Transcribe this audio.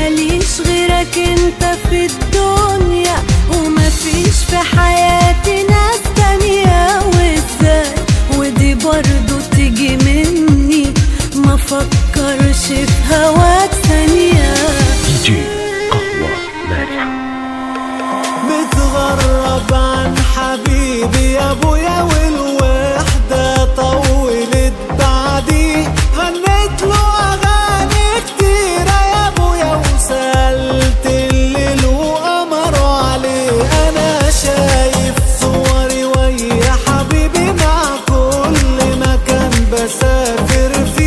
ماليش غيرك انت في الدنيا ومفيش في حياتي ناس تانية وازاي ودي برضو تيجي مني ما فكرش في هواك ثانية دي جي قهوة مالحة متغرب عن حبيبي يا ابويا والوحدة طولت بعدي غنيت له اغاني كتيرة يا ابويا وسألت الليل وقمروا عليه انا شايف صوري ويا حبيبي مع كل مكان بسافر فيه